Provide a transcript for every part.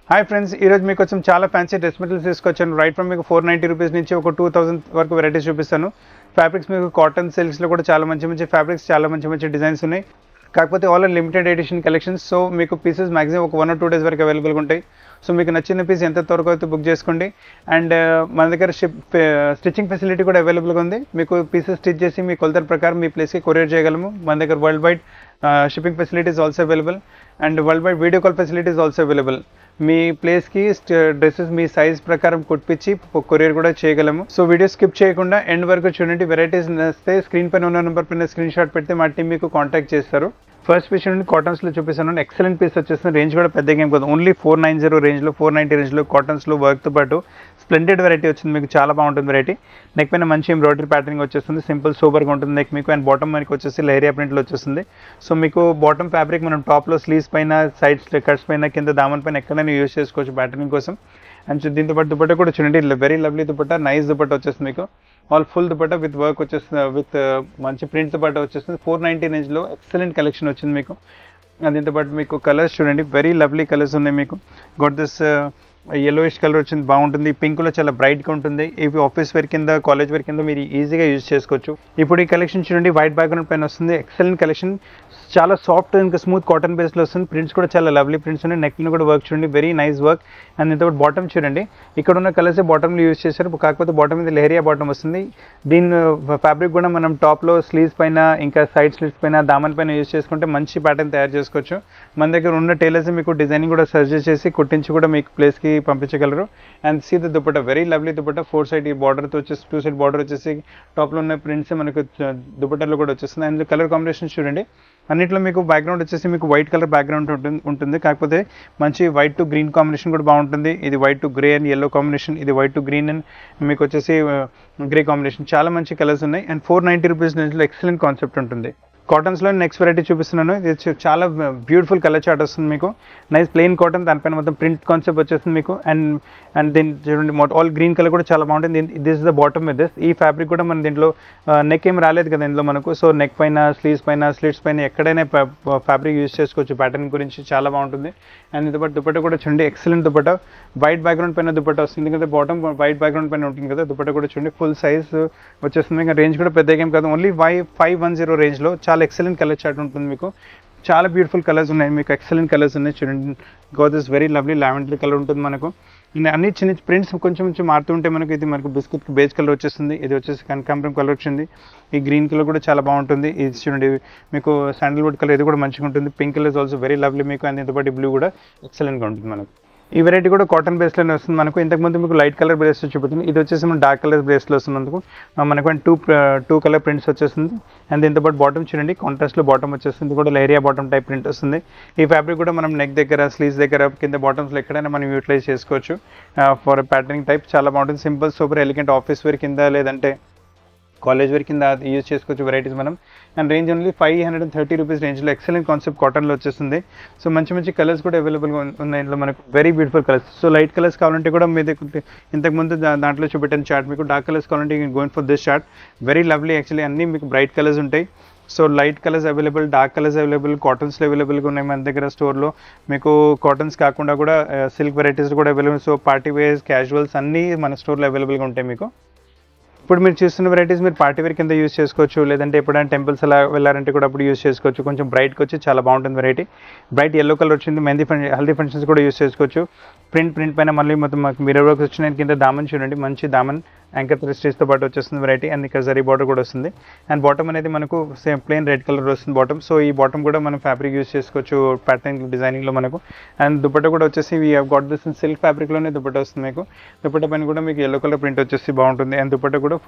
hi friends ఈరోజు మీకు కొంచెం చాలా ఫ్యాన్సీ డ్రెస్ మెటీరియల్స్ తీసుకొచ్చాను రైట్ ఫ్రమ్ మీకు ఫోర్ నైంటీ రూపీస్ నుంచి ఒక టూ థౌసండ్ వరకు వెరైటీస్ చూపిస్తాను ఫ్యాబ్రిక్స్ మీకు కాటన్ సిల్క్స్లో కూడా చాలా మంచి మంచి ఫ్యాబ్రిక్స్ చాలా మంచి మంచి డిజైన్స్ ఉన్నాయి కాకపోతే all limited edition collections so మీకు పీసెస్ మాక్సిమం ఒక వన్ ఆర్ టూ డేస్ వరకు అవైలబుల్గా ఉంటాయి సో మీకు నచ్చిన పీస్ ఎంత త్వరగా అయితే బుక్ చేసుకోండి అండ్ మన దగ్గర షిప్ స్టిచ్చింగ్ ఫెసిలిటీ కూడా అవైలబుల్గా ఉంది మీకు పీసెస్ స్టిచ్ చేసి మీ కొలతల ప్రకారం మీ ప్లేస్కి కొరియర్ చేయగలము మన దగ్గర world wide shipping facilities also available and world wide video call facilities also available మీ ప్లేస్కి డ్రెస్సెస్ మీ సైజ్ ప్రకారం కుట్టించి కొరియర్ కూడా చేయగలము సో వీడియో స్కిప్ చేయకుండా ఎండ్ వరకు చూడండి వెరైటీస్ నచ్చితే స్క్రీన్ పైన ఉన్న నెంబర్ పైన స్క్రీన్ షాట్ పెడితే మా టీం మీకు కాంటాక్ట్ చేస్తారు ఫస్ట్ పీస్ నుండి కాటన్స్లో చూపిస్తాను ఎక్సలెంట్ పీస్ వచ్చేస్తుంది రేంజ్ కూడా పెద్దగా ఏం కాదు ఓన్లీ ఫోర్ నైన్ జీరో రేంజ్లో ఫోర్ నైంటీ రేంజ్లో కాటన్స్లో వర్క్తో పాటు స్ప్లెండెడ్ వెరైటీ వచ్చింది మీకు చాలా బాగుంటుంది వెరైటీ నెక్ పైన మంచి ఎంబ్రాయిడరీ ప్యాటర్నింగ్ వచ్చేస్తుంది సింపుల్ సూపర్గా ఉంటుంది నెక్ మీకు అండ్ బాటమ్ మనకి వచ్చేసి లైరియా ప్రింట్లో వచ్చేస్తుంది సో మీకు బాటమ్ ఫ్యాబ్రిక్ మనం టాప్లో స్లీవ్స్ పైన సైడ్స్ కట్స్ పైన కింద దామన్ పైన ఎక్కడైనా యూస్ చేసుకోవచ్చు ప్యాటర్నింగ్ కోసం అండ్ దీంతో పాటు దుపట్టా కూడా చూడండి very lovely dupatta nice dupatta వచ్చేస్తుంది మీకు all full dupatta with work వచ్చేస్తుంది విత్ మంచి ప్రింట్ దుపట్టా వచ్చేస్తుంది ఫోర్ నైంటీ రేంజ్లో ఎక్సలెంట్ కలెక్షన్ వచ్చింది మీకు దీంతో పాటు మీకు కలర్స్ చూడండి వెరీ లవ్లీ కలర్స్ ఉన్నాయి మీకు గొట్ దిస్ ఎల్లోయిష్ కలర్ వచ్చింది బాగుంటుంది పింక్లో చాలా బ్రైట్గా ఉంటుంది ఇవి ఆఫీస్ వేర్ కింద కాలేజ్ వేర్ కింద మీరు ఈజీగా యూజ్ చేసుకోవచ్చు ఇప్పుడు ఈ కలెక్షన్ చూడండి వైట్ బ్యాక్గ్రౌండ్ పైన వస్తుంది ఎక్సలెంట్ కలెక్షన్ చాలా సాఫ్ట్ ఇంకా స్మూత్ కాటన్ బేస్లో వస్తుంది ప్రింట్స్ కూడా చాలా లవ్లీ ప్రింట్స్ ఉన్నాయి నెక్లో కూడా వర్క్ చూడండి వెరీ నైస్ వర్క్ అండ్ ఇంత బాటమ్ చూడండి ఇక్కడ ఉన్న కలర్స్ బాటంలో యూజ్ చేశారు కాకపోతే బాటమ్ మీద లెహరియా బాటమ్ వస్తుంది దీని ఫ్యాబ్రిక్ కూడా మనం టాప్లో స్లీవ్స్ పైన ఇంకా సైడ్ స్లీవ్స్ పైన దామన్ పైన యూజ్ చేసుకుంటే మంచి ప్యాటర్న్ తయారు చేసుకోవచ్చు మన దగ్గర ఉన్న టైలర్స్ మీకు డిజైనింగ్ కూడా సజెస్ట్ చేసి కుట్టించి కూడా మీకు ప్లేస్కి పంపించగలరు and see the dupatta very lovely dupatta four side ఈ బార్డర్తో వచ్చేసి టూ సైడ్ బార్డర్ వచ్చేసి టాప్లో ఉన్న ప్రింట్స్ మనకు దుపట్టాలో కూడా వచ్చేస్తుంది అండ్ కలర్ కాంబినేషన్ చూడండి అన్నిట్లో మీకు బ్యాక్గ్రౌండ్ వచ్చేసి మీకు వైట్ కలర్ బ్యాక్గ్రౌండ్ ఉంటుంది ఉంటుంది కాకపోతే మంచి వైట్ టు గ్రీన్ కాంబినేషన్ కూడా బాగుంటుంది ఇది white to grey and yellow combination ఇది వైట్ టు గ్రీన్ అండ్ మీకు వచ్చేసి గ్రే కాంబినేషన్ చాలా మంచి కలర్స్ ఉన్నాయి అండ్ ఫోర్ నైంటీ రూపీస్ నుంచి ఎక్సలెంట్ కాన్సెప్ట్ ఉంటుంది కాటన్స్లో నెక్స్ట్ వెరైటీ చూపిస్తున్నాను ఇది చాలా బ్యూటిఫుల్ కలర్ చార్ట్ వస్తుంది మీకు నైస్ ప్లెయిన్ కాటన్ దానిపైన మొత్తం ప్రింట్ కాన్సెప్ట్ వచ్చేస్తుంది మీకు అండ్ అండ్ దీని చూడండి ఆల్ గ్రీన్ కలర్ కూడా చాలా బాగుంటుంది this the bottom with this ఈ ఫ్యాబ్రిక్ కూడా మన దీంట్లో నెక్ ఏం రాలేదు కదా ఇందులో మనకు సో నెక్ పైన స్లీవ్స్ పైన స్లీవ్స్ పైన ఎక్కడైనా ఫ్యాబ్రిక్ యూస్ చేసుకోవచ్చు ప్యాటర్న్ గురించి చాలా బాగుంటుంది అండ్ ఇంత పాటు దుపట్ట కూడా చూడండి ఎక్సలెంట్ దుపట్ట వైట్ బ్యాక్గ్రౌండ్ పైన దుపట్ట వస్తుంది ఎందుకంటే బాటమ్ వైట్ బ్యాక్గ్రౌండ్ పైన ఉంటుంది కదా దుపట్ట కూడా చూడండి ఫుల్ సైజ్ వచ్చేస్తుంది ఇంకా రేంజ్ కూడా పెద్దగా ఏం కాదు only Y five one zero రేంజ్లో చాలా ఎక్సలెంట్ కలర్ చార్ట్ ఉంటుంది మీకు చాలా బ్యూటిఫుల్ కలర్స్ ఉన్నాయి మీకు ఎక్సలెంట్ కలర్స్ ఉన్నాయి చూడండి go this very lovely lavender colour ఉంటుంది మనకు అన్ని చిన్న ప్రింట్స్ కొంచెం కొంచెం మారుతుంటే మనకి ఇది మనకు బిస్కెట్ బేజ్ కలర్ వచ్చేస్తుంది ఇది వచ్చేసి కనకాంబరం కలర్ వచ్చింది ఈ గ్రీన్ కలర్ కూడా చాలా బాగుంటుంది ఇది చూడండి మీకు శాండల్వుడ్ కలర్ ఇది కూడా మంచిగా ఉంటుంది pink colour is also very lovely మీకు అండ్ ఇంతపాటి బ్లూ కూడా ఎక్సలెంట్గా ఉంటుంది మనకు ఈ వెరైటీ కూడా కాటన్ బేస్లోనే వస్తుంది మనకు ఇంతకుముందు మీకు లైట్ కలర్ బేస్ చూపుతుంది ఇది వచ్చేసి మనం డార్క్ కలర్ బేస్లో వస్తున్నందుకు మనకు టూ టూ కలర్ ప్రింట్స్ వచ్చేస్తుంది అండ్ దీంతో పాటు బాటమ్ చూడండి కాంట్రాస్ట్లో బాటమ్ వచ్చేస్తుంది కూడా లేరియా బాటమ్ టైప్ ప్రింట్ వస్తుంది ఈ ఫ్యాబ్రిక్ కూడా మనం నెక్ దగ్గర స్లీవ్స్ దగ్గర కింద బాటమ్స్లో ఎక్కడైనా మనం యూటిలైజ్ చేసుకోవచ్చు ఫర్ ప్యాటర్నింగ్ టైప్ చాలా బాగుంటుంది simple super elegant office wear కింద లేదంటే కాలేజ్ వేర్ కింద యూజ్ చేసుకోవచ్చు వెరైటీస్ మనం and range only five hundred and thirty rupees రేంజ్లో ఎక్సలెంట్ కాన్సెప్ట్ కాటన్లో వచ్చేస్తుంది సో మంచి మంచి కలర్స్ కూడా అవైలబుల్గా ఉన్నాయి ఇందులో మనకు very beautiful colours so light colours కావాలంటే కూడా మీ దగ్గర ఇంతకుముందు దాంట్లో చూపెట్టిన చార్ట్ మీకు డార్క్ కలర్స్ కావాలంటే going for this chart very lovely actually అన్నీ మీకు బ్రైట్ కలర్స్ ఉంటాయి so light colours available dark colours available కాటన్స్లో అవైలబుల్గా ఉన్నాయి మన దగ్గర స్టోర్లో మీకు కాటన్స్ కాకుండా కూడా సిల్క్ వెరైటీస్ కూడా available so party wears casuals అన్నీ మన స్టోర్లో అవైలబుల్గా ఉంటాయి మీకు ఇప్పుడు మీరు చూస్తున్న వెరైటీస్ మీరు పార్టీ వేర్ కింద యూస్ చేసుకోవచ్చు లేదంటే ఎప్పుడైనా టెంపుల్స్ అలా వెళ్ళారంటే కూడా అప్పుడు యూస్ చేసుకోవచ్చు కొంచెం బ్రైట్కి వచ్చి చాలా బాగుంటుంది వెరైటీ బ్రైట్ ఎల్లో కలర్ వచ్చింది మెహందీ ఫంక్షన్ హల్దీ ఫంక్షన్స్ కూడా యూస్ చేసుకోవచ్చు ప్రింట్ ప్రింట్ పైన మళ్ళీ మొత్తం మాకు మిరర్ వర్క్ వచ్చిన కింద దామన్ చూడండి మంచి దామన్ యాంకర్ త్రీ స్టేజ్తో పాటు వచ్చేస్తుంది వెరైటీ అండ్ ఇక్కడ జరీ బార్డర్ కూడా వస్తుంది అండ్ బాటమ్ అనేది మనకు సేమ్ ప్లెయిన్ రెడ్ కలర్ వస్తుంది బాటమ్ సో ఈ బాటమ్ కూడా మనం ఫ్యాబ్రిక్ యూస్ చేసుకోవచ్చు ప్యాటర్న్ డిజైనింగ్లో మనకు అండ్ దుపట్ట కూడా వచ్చేసి వీ గాట్ దిస్ సిల్క్ ఫ్యాబ్రిక్లోనే దుపట్ట వస్తుంది మీకు దుపట్ట పైన కూడా మీకు ఎల్లో కలర్ ప్రింట్ వచ్చేసి బాగుంటుంది అండ్ దుపట్ట కూడా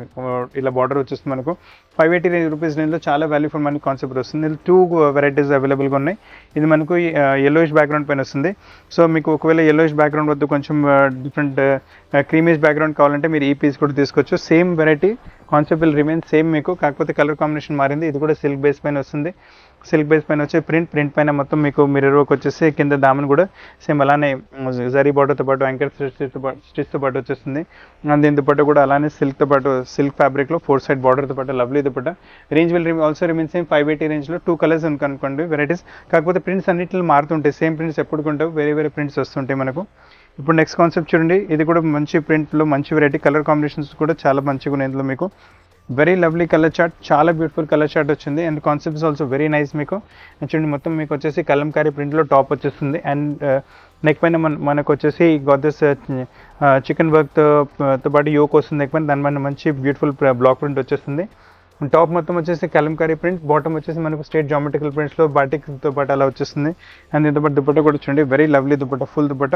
ఇలా బార్డర్ వచ్చేస్తుంది మనకు ఫైవ్ ఎయిటీ రూపీస్ రేంజ్లో చాలా వాల్యూ ఫర్ మనీ కాన్సెప్ట్ వస్తుంది టూ వెరైటీస్ అవైలబుల్గా ఉన్నాయి ఇది మనకు ఎల్లోయిష్ బ్యాక్గ్రౌండ్ పైన వస్తుంది సో మీకు ఒకవేళ ఎల్లోయిష్ బ్యాక్గ్రౌండ్ వద్ద కొంచెం డిఫరెంట్ క్రీమేజ్ బ్యాక్గ్రౌండ్ కావాలంటే మీరు ఈ పీస్ కూడా తీసుకోవచ్చు same variety concept will remain same మీకు కాకపోతే కలర్ కాంబినేషన్ మారింది ఇది కూడా సిల్క్ బేస్ పైన వస్తుంది సిల్క్ బేస్ పైన వచ్చే ప్రింట్ ప్రింట్ పైన మొత్తం మీకు మిర్రర్ వర్క్ వచ్చేసి కింద దామన్ కూడా సేమ్ అలానే జరీ బార్డర్తో పాటు యాంకర్ స్టిచ్తో పాటు స్టిచ్తో పాటు వచ్చేస్తుంది అండ్ దీంతో పాటు కూడా అలానే సిల్క్తో పాటు సిల్క్ ఫ్యాబ్రిక్లో ఫోర్ సైడ్ బార్డర్తో పాటు lovely dupatta range will also remain same five eighty రేంజ్లో టూ కలర్స్ అనుకోండి వెరైటీస్ కాకపోతే ప్రింట్స్ అన్నింటిలో మారుతుంటాయి సేమ్ ప్రింట్స్ ఎప్పుడు కొంటావు వేరే వేరే ప్రింట్స్ వస్తుంటాయి మనకు ఇప్పుడు నెక్స్ట్ కాన్సెప్ట్ చూడండి ఇది కూడా మంచి ప్రింట్లో మంచి వెరైటీ కలర్ కాంబినేషన్స్ కూడా చాలా మంచిగా ఉన్నాయి ఇందులో మీకు వెరీ లవ్లీ కలర్ చార్ట్ చాలా బ్యూటిఫుల్ కలర్ చార్ట్ వచ్చింది and concepts also very nice మీకు And చూడండి మొత్తం మీకు వచ్చేసి కలంకారీ ప్రింట్లో టాప్ వచ్చేస్తుంది అండ్ నెక్ పైన మన మనకు వచ్చేసి గొద్దస్ చికెన్ వర్క్తో తో పాటు యోక్ వస్తుంది నెక్ పైన దాని పైన మంచి బ్యూటిఫుల్ బ్లాక్ ప్రింట్ వచ్చేస్తుంది టాప్ మొత్తం వచ్చేసి కలంకారీ ప్రింట్ బాటమ్ వచ్చేసి మనకు స్టేట్ జామెట్రికల్ ప్రింట్స్లో బాటిక్తో పాటు అలా వచ్చేస్తుంది అండ్ దీంతో పాటు దుపట్ట కూడా చూడండి very lovely dupatta full dupatta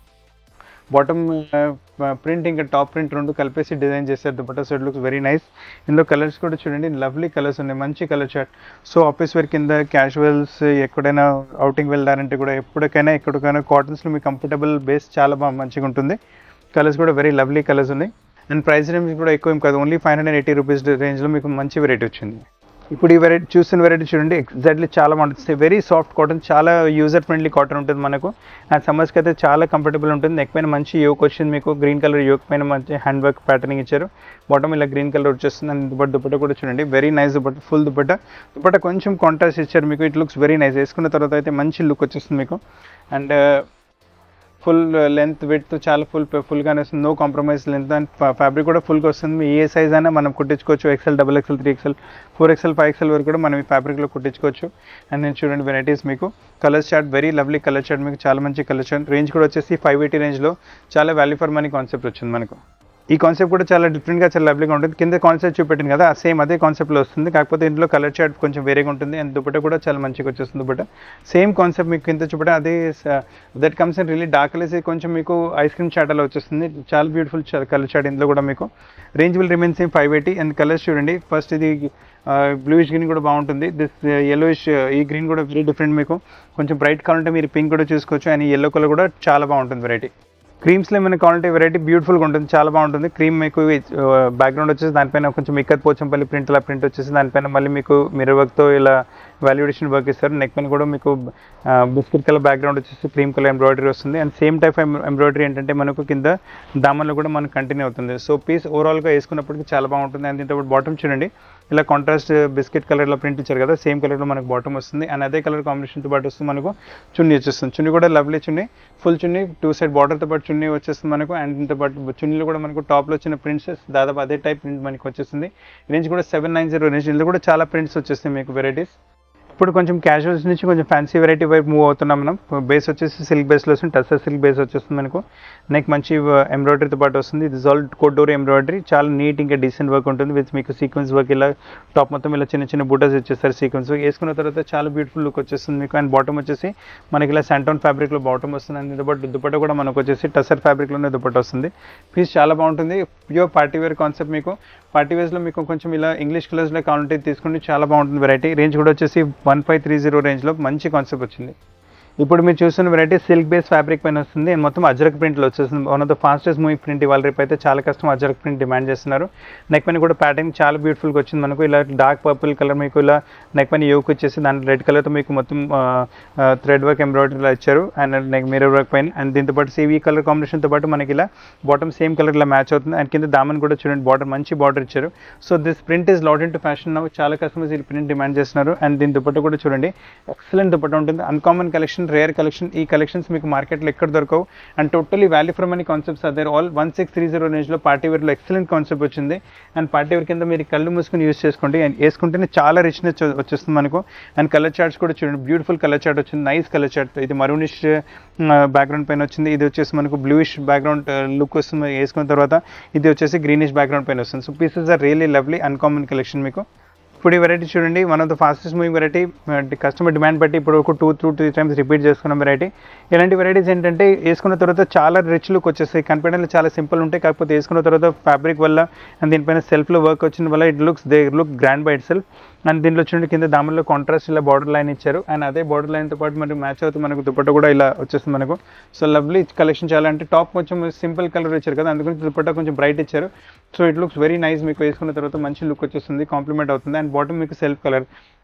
bottom print ఇంకా టాప్ ప్రింట్ రెండు కలిపేసి డిజైన్ చేశారు dupatta so it looks very nice ఇందులో కలర్స్ కూడా చూడండి లవ్లీ కలర్స్ ఉన్నాయి మంచి colour chart so office wear కింద క్యాజువల్స్ ఎక్కడైనా అవుటింగ్ వెళ్ళారంటే కూడా ఎప్పటికైనా ఎక్కడికైనా కాటన్స్లో మీ కంఫర్టబుల్ బేస్ చాలా బాగా మంచిగా ఉంటుంది కలర్స్ కూడా వెరీ లవ్లీ కలర్స్ ఉన్నాయి అండ్ ప్రైస్ రేంజ్ కూడా ఎక్కువ ఏం కాదు only five hundred eighty rupees రేంజ్లో మీకు మంచి వెరైటీ వచ్చింది ఇప్పుడు ఈ వెరైటీ చూసిన వెరైటీ చూడండి ఎగ్జాక్ట్లీ చాలా బాగుంటుంది వెరీ సాఫ్ట్ కాటన్ చాలా యూజర్ ఫ్రెండ్లీ కాటన్ ఉంటుంది మనకు అండ్ సమ్మర్స్కి అయితే చాలా కంఫర్టబుల్ ఉంటుంది నెక్ పైన మంచి యోక్ వచ్చింది మీకు గ్రీన్ కలర్ యోక్ పైన మంచి హ్యాండ్ వర్క్ ప్యాటర్నింగ్ ఇచ్చారు బాటమ్ ఇలా గ్రీన్ కలర్ వచ్చేస్తుంది అండ్ దుపట్ట దుపట్ట కూడా చూడండి very nice dupatta full dupatta dupatta కొంచెం కాంట్రాస్ట్ ఇచ్చారు మీకు ఇట్ లుక్స్ వెరీ నైస్ వేసుకున్న తర్వాత అయితే మంచి లుక్ వచ్చేస్తుంది మీకు అండ్ ఫుల్ లెంత్ విత్ చాలా ఫుల్ ఫుల్గానే వస్తుంది no compromise length and fabric కూడా ఫుల్గా వస్తుంది మీ ఏ సైజ్ అయినా మనం కుట్టించుకోవచ్చు XL double XL three XL four XL five XL వరకు కూడా మనం ఈ ఫ్యాబ్రిక్లో కుట్టించుకోవచ్చు అండ్ నేను చూడండి వెరైటీస్ మీకు colour chart very lovely colour chart మీకు చాలా మంచి కలర్ చార్ట్ రేంజ్ కూడా వచ్చేసి ఫైవ్ ఎయిటీ రేంజ్లో చాలా వాల్యూ ఫర్ మనీ కాన్సెప్ట్ వచ్చింది మనకు ఈ కాన్సెప్ట్ కూడా చాలా డిఫరెంట్గా చాలా లవ్లీగా ఉంటుంది కింద కాన్సెప్ట్ చూపెట్టింది కదా సేమ్ అదే కాన్సెప్ట్లో వస్తుంది కాకపోతే ఇంట్లో కలర్ చార్ట్ కొంచెం వేరేగా ఉంటుంది అండ్ దుపట్ట కూడా చాలా మంచిగా వచ్చేస్తుంది దుపట్ట సేమ్ కాన్సెప్ట్ మీకు కింద చూపట అదే that comes in really dark colours కొంచెం మీకు ఐస్ క్రీమ్ చాట్ అలా వచ్చేస్తుంది చాలా బ్యూటిఫుల్ కలర్ చాట్ ఇందులో కూడా మీకు range will remain same five eighty and colours చూడండి ఫస్ట్ ఇది బ్లూయిష్ గ్రీన్ కూడా బాగుంటుంది దిస్ ఎల్లోయిష్ ఈ గ్రీన్ కూడా వెరీ డిఫరెంట్ మీకు కొంచెం బ్రైట్ కావాలంటే మీరు పింక్ కూడా చూసుకోవచ్చు అండ్ ఎల్లో కలర్ కూడా చాలా బాగుంటుంది వెరైటీ క్రీమ్స్లో ఏమైనా కావాలంటే వెరైటీ బ్యూటిఫుల్గా ఉంటుంది చాలా బాగుంటుంది క్రీమ్ మీకు బ్యాక్గ్రౌండ్ వచ్చేసి దానిపైన కొంచెం ఇక్కత్ పోచంపల్లి ప్రింట్ ఇలా ప్రింట్ వచ్చేసి దానిపైన మళ్ళీ మీకు మిర్రర్ వర్క్తో ఇలా వాల్యుడేషన్ వర్క్ ఇస్తారు నెక్ పైన కూడా మీకు బిస్కెట్ కలర్ బ్యాక్గ్రౌండ్ వచ్చేసి క్రీమ్ కలర్ ఎంబ్రాయిడరీ వస్తుంది అండ్ సేమ్ టైప్ ఎంబ్రాయిడరీ ఏంటంటే మనకు కింద దామన్లో కూడా మనకు కంటిన్యూ అవుతుంది సో పీస్ ఓవరాల్గా వేసుకున్నప్పటికీ చాలా బాగుంటుంది అండ్ దీంతో బాటమ్ చూడండి ఇలా కాంట్రాస్ట్ బిస్కెట్ కలర్లో ప్రింట్ ఇచ్చారు కదా సేమ్ కలర్లో మనకు బాటమ్ వస్తుంది అండ్ అదే కలర్ కాంబినేషన్తో పాటు వస్తుంది మనకు చున్నీ వచ్చేస్తుంది చున్నీ కూడా lovely chunni full chunni two side బార్డర్తో పాటు చున్నీ వచ్చేస్తుంది మనకు అండ్ దీంతో పాటు చున్నీలో కూడా మనకు టాప్లో వచ్చిన ప్రింట్స్ దాదాపు అదే టైప్ ప్రింట్ మనకి వచ్చేస్తుంది రేంజ్ కూడా సెవెన్ నైన్ జీరో రేంజ్ ఇందులో కూడా చాలా ప్రింట్స్ వచ్చేస్తాయి మీకు వెరైటీస్ ఇప్పుడు కొంచెం క్యాజువల్స్ నుంచి కొంచెం ఫ్యాన్సీ వెరైటీ వైపు మూవ్ అవుతున్నాం మనం బేస్ వచ్చేసి సిల్క్ బేస్లో వస్తుంది టస్సర్ సిల్క్ బేస్ వచ్చేస్తుంది మనకు నెక్ మంచి ఎంబ్రాయిడరీతో పాటు వస్తుంది ఇది ఆల్ కోడోర్ ఎంబ్రాయిడరీ చాలా నీట్ ఇంకా డీసెంట్ వర్క్ ఉంటుంది విత్ మీకు సీక్వెన్స్ వర్క్ ఇలా టాప్ మొత్తం ఇలా చిన్న చిన్న బూటాస్ ఇచ్చేస్తారు సీక్వెన్స్ వర్క్ వేసుకున్న తర్వాత చాలా బ్యూటిఫుల్ లుక్ వచ్చేస్తుంది మీకు అండ్ బాటమ్ వచ్చేసి మనకి ఇలా శాంటోన్ ఫ్యాబ్రిక్లో బాటమ్ వస్తుంది అండ్ దీంతో దుపట్ట కూడా మనకు వచ్చేసి టసర్ ఫ్యాబ్రిక్లోనే దుపట్ట వస్తుంది పీస్ చాలా బాగుంటుంది ప్యూర్ పార్టీ వేర్ కాన్సెప్ట్ మీకు పార్టీ వేర్స్లో మీకు కొంచెం ఇలా ఇంగ్లీష్ కలర్స్లో కావాలంటే తీసుకుంటే చాలా బాగుంటుంది వెరైటీ రేంజ్ కూడా వచ్చేసి వన్ ఫైవ్ త్రీ జీరో రేంజ్లో మంచి కాన్సెప్ట్ వచ్చింది ఇప్పుడు మీరు చూస్తున్న వెరైటీ సిల్క్ బేస్ ఫ్యాబ్రిక్ పైన వస్తుంది మొత్తం అజరక్ ప్రింట్లో వచ్చేస్తుంది one of the fastest movie print ఇవాళ రేపు అయితే చాలా కష్టం అజరక్ ప్రింట్ డిమాండ్ చేస్తున్నారు నెక్ పైన కూడా ప్యాటర్న్ చాలా బ్యూటిఫుల్గా వచ్చింది మనకు ఇలా డార్క్ పర్పుల్ కలర్ మీకు ఇలా నెక్ పైన యోక్ వచ్చేసి దాంట్లో రెడ్ కలర్తో మీకు మొత్తం థ్రెడ్ వర్క్ ఎంబ్రాయిడరీలో ఇచ్చారు అండ్ నెక్ మిరర్ వర్క్ పైన అండ్ దీంతో పాటు సేమ్ ఈ కలర్ కాంబినేషన్తో పాటు మనకి ఇలా బాటమ్ సేమ్ కలర్ ఇలా మ్యాచ్ అవుతుంది అండ్ కింద దామన్ కూడా చూడండి బార్డర్ మంచి బార్డర్ ఇచ్చారు so this print is lot into fashion now చాలా కస్టమర్స్ ఈ ప్రింట్ డిమాండ్ చేస్తున్నారు అండ్ దీని దుపట్ట కూడా చూడండి ఎక్సలెంట్ దుపట్ట ఉంటుంది అన్కామన్ కలెక్షన్ రేర్ కలెక్షన్ ఈ కలెక్షన్స్ మీకు మార్కెట్లో ఎక్కడ దొరకవు and totally value for money concepts other all one six three zero రేంజ్లో పార్టీ వేర్లో ఎక్సలెంట్ కాన్సెప్ట్ వచ్చింది అండ్ పార్టీ వేర్ కింద మీరు కళ్ళు మూసుకొని యూస్ చేసుకోండి అండ్ వేసుకుంటేనే చాలా రిచ్నెస్ వచ్చేస్తుంది మనకు అండ్ కలర్ చార్ట్స్ కూడా చూడండి బ్యూటిఫుల్ కలర్ చార్ట్ వచ్చింది నైస్ కలర్ చార్ట్ ఇది మరూనిష్ బ్యాక్గ్రౌండ్ పైన వచ్చింది ఇది వచ్చేసి మనకు బ్లూయిష్ బ్యాక్గ్రౌండ్ లుక్ వస్తుంది వేసుకున్న తర్వాత ఇది వచ్చేసి గ్రీనిష్ బ్యాక్గ్రౌండ్ పైన వస్తుంది so pieces are really lovely uncommon collection మీకు ఇప్పుడు ఈ వెరైటీ చూడండి one of the fastest moving variety customer demand బట్టి ఇప్పుడు ఒక two two three times repeat చేసుకున్న వెరైటీ ఇలాంటి వెరైటీస్ ఏంటంటే వేసుకున్న తర్వాత చాలా రిచ్ లుక్ వచ్చేస్తాయి కనిపించడానికి చాలా సింపుల్ ఉంటాయి కాకపోతే వేసుకున్న తర్వాత ఫ్యాబ్రిక్ వల్ల అండ్ దీనిపైన సెల్ఫ్లో వర్క్ వచ్చిన వల్ల it looks they look grand by itself and దీంట్లో చూడండి కింద దామల్లో కాంట్రాస్ట్ ఇలా బార్డర్ లైన్ ఇచ్చారు అండ్ అదే బార్డర్ లైన్తో పాటు మనకు మ్యాచ్ అవుతుంది మనకు దుపట్ట కూడా ఇలా వచ్చేస్తుంది మనకు సో లవ్లీ కలెక్షన్ చాలా అంటే టాప్ కొంచెం సింపుల్ కలర్ ఇచ్చారు కదా అందుకని దుపట్ట కొంచెం బ్రైట్ ఇచ్చారు so it looks very nice మీకు వేసుకున్న తర్వాత మంచి లుక్ వచ్చేస్తుంది కాంప్లిమెంట్ అవుతుంది అండ్ బాటమ్ మీకు self colour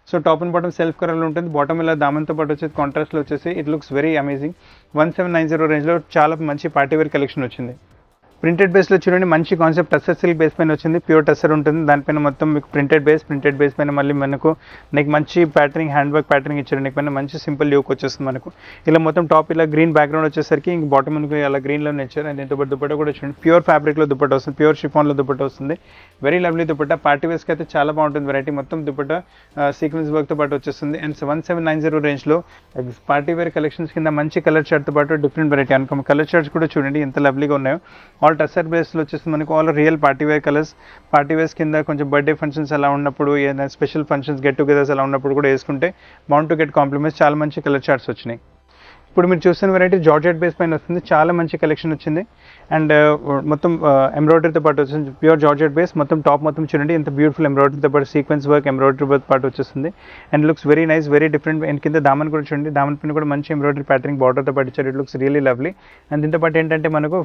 so top and bottom self కలర్లో ఉంటుంది బాటమ్ ఇలా దామంతో పాటు వచ్చేసి కాంట్రాస్ట్లో వచ్చేసి it looks very amazing one seven nine zero రేంజ్లో చాలా మంచి పార్టీ వేర్ కలెక్షన్ వచ్చింది ప్రింటెడ్ బేస్లో చూడండి మంచి కాన్సెప్ట్ టస్సర్ సిల్క్ బేస్ పైన వచ్చింది ప్యూర్ టస్సర్ ఉంటుంది దానిపైన మొత్తం మీకు ప్రింటెడ్ బేస్ ప్రింటెడ్ బేస్ పైన మళ్ళీ మనకు నీకు మంచి ప్యాటర్నింగ్ హ్యాండ్ వర్క్ ప్యాటర్నింగ్ ఇచ్చారు నీకు పైన మంచి సింపుల్ లుక్ వచ్చేస్తుంది మనకు ఇలా మొత్తం టాప్ ఇలా గ్రీన్ బ్యాక్గ్రౌండ్ వచ్చేసరికి ఇంక బాటమ్ మనకు అలా గ్రీన్లో ఇచ్చారు అండ్ దీంతో పాటు దుపట్ట కూడా చూడండి ప్యూర్ ఫ్యాబ్రిక్లో దుపట్ట వస్తుంది ప్యూర్ షిఫాన్లో దుపట్ట వస్తుంది వెరీ లవ్లీ దుపట్ట పార్టీ వేస్కి అయితే చాలా బాగుంటుంది వెరైటీ మొత్తం దుపట్ట సీక్వెన్స్ వర్క్తో పాటు వచ్చేస్తుంది and one seven nine zero రేంజ్లో పార్టీ వేర్ కలెక్షన్స్ కింద మంచి కలర్ షర్ట్తో పాటు డిఫరెంట్ వెరైటీ అనుకో కలర్ షర్ట్స్ కూడా చూడండి ఎంత లవ్లీగా ఉన్నాయో ఆల్ టసర్ బేస్లో వచ్చేసి మనకు all real party wear colours party wears కింద కొంచెం బర్త్డే ఫంక్షన్స్ అలా ఉన్నప్పుడు ఏదైనా స్పెషల్ ఫంక్షన్స్ గెట్ టుగెదర్స్ అలా ఉన్నప్పుడు కూడా వేసుకుంటే బౌండ్ టు గెట్ కాంప్లిమెంట్స్ చాలా మంచి కలర్ చార్ట్స్ వచ్చినాయి ఇప్పుడు మీరు చూస్తున్న వెరైటీ జార్జెట్ బేస్ పైన వస్తుంది చాలా మంచి కలెక్షన్ వచ్చింది అండ్ మొత్తం ఎంబ్రాయిడరీతో పాటు వచ్చింది ప్యూర్ జార్జెట్ బేస్ మొత్తం టాప్ మొత్తం చూడండి ఎంత బ్యూటిఫుల్ ఎంబ్రాయిడరీతో పాటు సీక్వెన్స్ వర్క్ ఎంబ్రాయిడరీతో పాటు వచ్చేస్తుంది and looks very nice very different and కింద దామన్ కూడా చూడండి దామన్ పైన కూడా మంచి ఎంబ్రాయిడరీ ప్యాటర్నింగ్ బార్డర్తో పాటు ఇచ్చారు it looks really lovely and దీంతో పాటు ఏంటంటే మనకు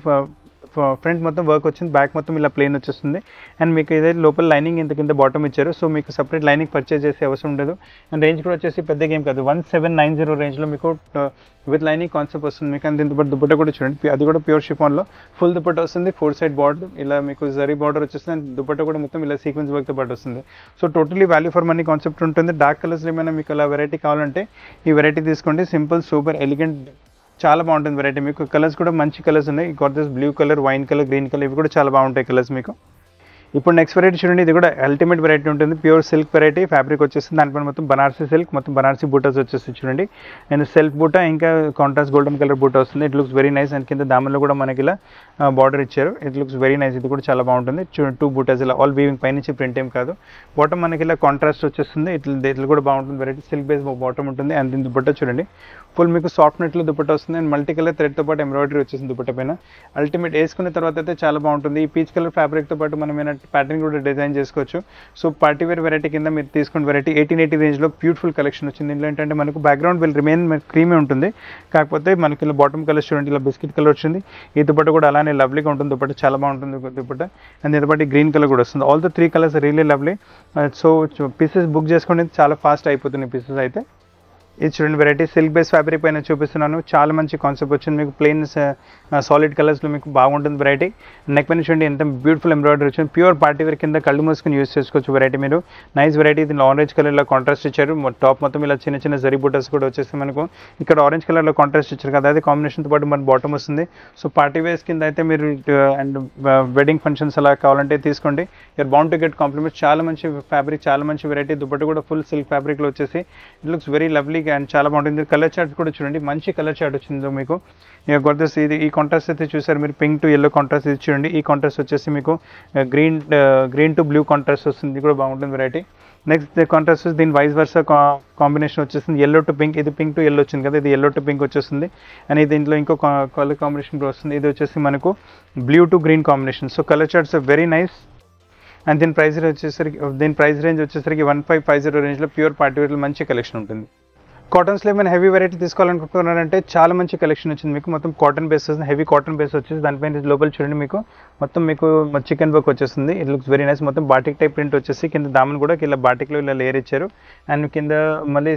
ఫ్రంట్ మొత్తం వర్క్ వచ్చింది బ్యాక్ మొత్తం ఇలా ప్లేన్ వచ్చేస్తుంది అండ్ మీకు ఇదే లోపల లైనింగ్ ఇంత కింద బాటమ్ ఇచ్చారు సో మీకు సపరేట్ లైనింగ్ పర్చేస్ చేసే అవసరం ఉండదు అండ్ రేంజ్ కూడా వచ్చేసి పెద్ద గేమ్ కాదు వన్ సెవెన్ నైన్ జీరో రేంజ్లో మీకు విత్ లైనింగ్ కాన్సెప్ట్ వస్తుంది మీకు అండ్ దీంతో పాటు దుపట్ట కూడా చూడండి అది కూడా ప్యూర్ షిఫాన్లో ఫుల్ దుపట్ట వస్తుంది ఫోర్ సైడ్ బార్డర్ ఇలా మీకు జరీ బార్డర్ వచ్చేస్తుంది అండ్ దుపట్ట కూడా మొత్తం ఇలా సీక్వెన్స్ వర్క్తో పాటు వస్తుంది so totally value for money concept ఉంటుంది డార్క్ కలర్స్ ఏమైనా మీకు అలా వెరైటీ కావాలంటే ఈ వెరైటీ తీసుకోండి సింపుల్ సూపర్ ఎలిగెంట్ చాలా బాగుంటుంది వెరైటీ మీకు కలర్స్ కూడా మంచి కలర్స్ ఉన్నాయి got this blue colour wine colour green colour ఇవి కూడా చాలా బాగుంటాయి కలర్స్ మీకు ఇప్పుడు నెక్స్ట్ వెరైటీ చూడండి ఇది కూడా అల్టిమేట్ వెరైటీ ఉంటుంది ప్యూర్ సిల్క్ వెరైటీ ఫ్యాబ్రిక్ వచ్చేస్తుంది దానిపైన మొత్తం బనారసీ సిల్క్ మొత్తం బనారసీ బూటాస్ వచ్చేసి చూడండి అండ్ సెల్ఫ్ బూటా ఇంకా కాంట్రాస్ట్ గోల్డెన్ కలర్ బూటా వస్తుంది it looks very nice and కింద దామన్లో కూడా మనకి ఇలా బార్డర్ ఇచ్చారు ఇట్ లుక్స్ వెరీ నైస్ ఇది కూడా చాలా బాగుంటుంది చూడండి టూ బూటాస్ ఇలా ఆల్ వీవింగ్ పైనుంచి ప్రింట్ ఏం కాదు బాటమ్ మనకి ఇలా కాంట్రాస్ట్ వచ్చేస్తుంది ఇట్లా ఇట్లా కూడా బాగుంటుంది వెరైటీ సిల్క్ బేస్ బాటమ్ ఉంటుంది అండ్ దీని దుపట్ట చూడండి ఫుల్ మీకు సాఫ్ట్ నెట్లో దుపట్ట వస్తుంది అండ్ మల్టీ కలర్ థ్రెడ్తో పాటు ఎంబ్రాయిడరీ వచ్చేసింది దుపట్ట పైన అల్టిమేట్ వేసుకున్న తర్వాత అయితే చాలా బాగుంటుంది ఈ పీచ్ కలర్ ఫ్యాబ్రిక్తో పాటు మనం ఏమైనా ప్యాటర్న్ కూడా డిజైన్ చేసుకోవచ్చు సో పార్టీ వేర్ వెరైటీ కింద మీరు తీసుకున్న వెరైటీ ఎయిటీన్ ఎయిటీ రేంజ్లో బ్యూటిఫుల్ కలెక్షన్ వచ్చింది ఇందులో ఏంటంటే మనకు బ్యాక్గ్రౌండ్ విల్ రిమైన్ క్రీమే ఉంటుంది కాకపోతే మనకి ఇలా బాటమ్ కలర్ చూడండి ఇలా బిస్కెట్ కలర్ వచ్చింది ఈ దుపట్ట కూడా అలానే లవ్లీగా ఉంటుంది దుపట్ట చాలా బాగుంటుంది దుపట్ట అండ్ దీంతో పాటు గ్రీన్ కలర్ కూడా వస్తుంది all the three colours really lovely so pieces book చేసుకోండి చాలా ఫాస్ట్ అయిపోతున్నాయి పీసెస్ అయితే ఇది చూడండి వెరైటీ సిల్క్ బేస్ ఫ్యాబ్రిక్ పైన చూపిస్తున్నాను చాలా మంచి కాన్సెప్ట్ వచ్చింది మీకు ప్లెయిన్ సాలిడ్ కలర్స్లో మీకు బాగుంటుంది వెరైటీ నెక్ పైన చూడండి ఎంత బ్యూటిఫుల్ ఎంబ్రాయిడరీ వచ్చింది ప్యూర్ పార్టీ వేర్ కింద కళ్ళు మూసుకొని యూస్ చేసుకోవచ్చు వెరైటీ మీరు నైస్ వెరైటీ దీనిలో ఆరెంజ్ కలర్లో కాంట్రాస్ట్ ఇచ్చారు టాప్ మొత్తం ఇలా చిన్న చిన్న జరీ బుటర్స్ కూడా వచ్చేసి మనకు ఇక్కడ ఆరెంజ్ కలర్లో కాంట్రాస్ట్ ఇచ్చారు కదా అది కాంబినేషన్తో పాటు మన బాటమ్ వస్తుంది సో పార్టీ వేర్స్ కింద అయితే మీరు అండ్ వెడ్డింగ్ ఫంక్షన్స్ అలా కావాలంటే తీసుకోండి your bound to get compliments చాలా మంచి ఫ్యాబ్రిక్ చాలా మంచి వెరైటీ దుపట్టు కూడా ఫుల్ సిల్క్ ఫ్యాబ్రిక్లో వచ్చేసి it looks very lovely and చాలా బాగుంటుంది కలర్ చార్ట్ కూడా చూడండి మంచి కలర్ చార్ట్ వచ్చింది మీకు గొర్దస్ ఇది ఈ కాంట్రాస్ట్ అయితే చూసారు మీరు పింక్ టు ఎల్లో కాంట్రాస్ట్ ఇది చూడండి ఈ కాంట్రాస్ట్ వచ్చేసి మీకు green green to blue contrast వస్తుంది ఇది కూడా బాగుంటుంది వెరైటీ నెక్స్ట్ కాంట్రాస్ట్ దీని వైస్ వర్స కాంబినేషన్ వచ్చేస్తుంది ఎల్లో టు పింక్ ఇది పింక్ టు ఎల్లో వచ్చింది కదా ఇది ఎల్లో టు పింక్ వచ్చేస్తుంది అండ్ దీంట్లో ఇంకో కలర్ కాంబినేషన్ కూడా వస్తుంది ఇది వచ్చేసి మనకు blue to green combination so colour charts very nice and దీని ప్రైస్ వచ్చేసరికి దీని ప్రైస్ రేంజ్ వచ్చేసరికి వన్ ఫైవ్ ఫైవ్ జీరో రేంజ్లో ప్యూర్ పార్టీ వేర్లో మంచి కలెక్షన్ ఉంటుంది కాటన్స్లో ఏమైనా హెవీ వెరైటీ తీసుకోవాలనుకుంటున్నారంటే చాలా మంచి కలెక్షన్ వచ్చింది మీకు మొత్తం కాటన్ బేస్ వస్తుంది హెవీ కాటన్ బేస్ వచ్చేసి దానిపైన లోపల చూడండి మీకు మొత్తం మీకు చికెన్ వర్క్ వచ్చేస్తుంది ఇట్ లుక్స్ వెరీ నైస్ మొత్తం బాటిక్ టైప్ ప్రింట్ వచ్చేసి కింద దామన్ కూడా ఇలా బాటిక్లో ఇలా లేయర్ ఇచ్చారు అండ్ కింద మళ్ళీ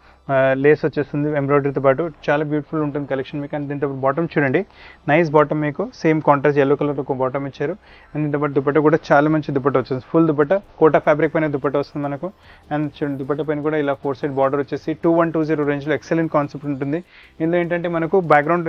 లేస్ వచ్చేస్తుంది ఎంబ్రాయిడరీతో పాటు చాలా బ్యూటిఫుల్ ఉంటుంది కలెక్షన్ మీకు అండ్ దీంతో బాటమ్ చూడండి నైస్ బాటమ్ మీకు సేమ్ కాంట్రాస్ట్ ఎల్లో కలర్ ఒక బాటమ్ ఇచ్చారు అండ్ దీంతో పాటు దుపట్ట కూడా చాలా మంచి దుపట్ట వచ్చింది ఫుల్ దుపట్ట కోటా ఫ్యాబ్రిక్ పైన దుపట్ట వస్తుంది మనకు అండ్ చూడండి దుపట్ట పైన కూడా ఇలా ఫోర్ సైడ్ బార్డర్ వచ్చేసి టూ వన్ టూ జీరో రేంజ్లో ఎక్సలెంట్ కాన్సెప్ట్ ఉంటుంది ఇందులో ఏంటంటే మనకు బ్యాక్గ్రౌండ్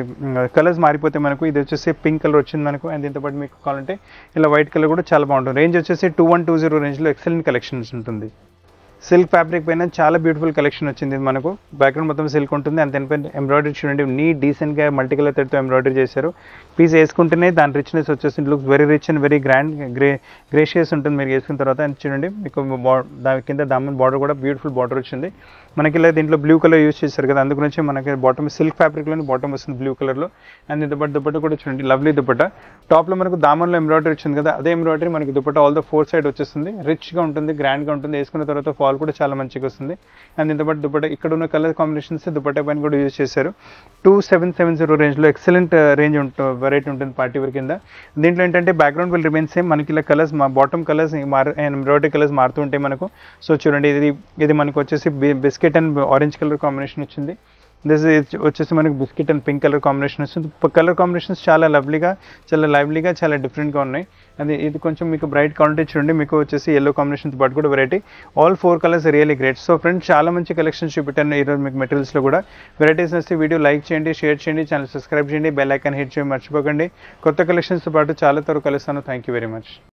కలర్స్ మారిపోతే మనకు ఇది వచ్చేసి పింక్ కలర్ వచ్చింది మనకు అండ్ దీంతో పాటు మీకు కావాలంటే ఇలా వైట్ కలర్ కూడా చాలా బాగుంటుంది రేంజ్ వచ్చేసి టూ వన్ టూ జీరో రేంజ్లో ఎక్సలెంట్ కలెక్షన్స్ ఉంటుంది సిల్క్ ఫ్యాబ్రిక్ పైన చాలా బ్యూటిఫుల్ కలెక్షన్ వచ్చింది ఇది మనకు బ్యాక్గ్రౌండ్ మొత్తం సిల్క్ ఉంటుంది అండ్ దానిపైన ఎంబ్రాయిడరీ చూడండి నీ డీసెంట్గా మల్టీ కలర్ థ్రెడ్తో ఎంబ్రాయిడరీ చేశారు పీస్ వేసుకుంటేనే దాని రిచ్నెస్ వచ్చేసి looks very rich and very grand gra gracious ఉంటుంది మీరు వేసుకున్న తర్వాత అండ్ చూడండి మీకు దాని కింద దామన్ బార్డర్ కూడా బ్యూటిఫుల్ బార్డర్ వచ్చింది మనకి ఇలా దీంట్లో బ్లూ కలర్ యూస్ చేశారు కదా అందు గురించి మనకి బాటమ్ సిల్క్ ఫ్యాబ్రిక్లోని బాటమ్ వస్తుంది బ్లూ కలర్లో అండ్ దుపట్ట దుపట్ట కూడా చూడండి లవ్లీ దుపట్ట టాప్లో మనకు దామన్లో ఎంబ్రాయిడరీ వచ్చింది కదా అదే ఎంబ్రాయిడరీ మనకి dupatta all the four side వచ్చేస్తుంది రిచ్గా ఉంటుంది గ్రాండ్గా ఉంటుంది వేసుకున్న తర్వాత ఫాల్ కూడా చాలా మంచిగా వస్తుంది అండ్ ఇంత బట్ దుపట్ట ఇక్కడ ఉన్న కలర్ కాంబినేషన్స్ దుపట్ట పైన కూడా యూజ్ చేశారు టూ సెవెన్ సెవెన్ జీరో రేంజ్లో ఎక్సలెంట్ రేంజ్ ఉంటుంది వెరైటీ ఉంటుంది పార్టీ వేర్ కింద దీంట్లో ఏంటంటే బ్యాక్గ్రౌండ్ విల్ రిమైన్ సేమ్ మనకి ఇలా కలర్స్ మా బాటమ్ కలర్స్ మార్ ఎంబ్రాయిడరీ కలర్స్ మారుతూ ఉంటాయి మనకు సో చూడండి ఇది ఇది మనకు వచ్చేసి biscuit and orange colour combination వచ్చింది దిస్ వచ్చేసి మనకి biscuit and pink colour combination వస్తుంది కలర్ కాంబినేషన్స్ చాలా లవ్లీగా చాలా లవ్లీగా చాలా డిఫరెంట్గా ఉన్నాయి అది ఇది కొంచెం మీకు బ్రైట్ క్వాలిటీ చూడండి మీకు వచ్చేసి ఎల్లో కాంబినేషన్స్ బట్ కూడా variety all four colours really great so friends చాలా మంచి కలెక్షన్స్ చూపెట్టాను ఈరోజు మీకు మెటీరియల్స్లో కూడా వెరైటీస్ వస్తే వీడియో లైక్ చేయండి షేర్ చేయండి ఛానల్ సబ్స్క్రైబ్ చేయండి బెల్ ఐకాన్ హిట్ చేయండి మర్చిపోకండి కొత్త కలెక్షన్స్తో పాటు చాలా త్వరగా కలుస్తాను థ్యాంక్ యూ వెరీ మచ్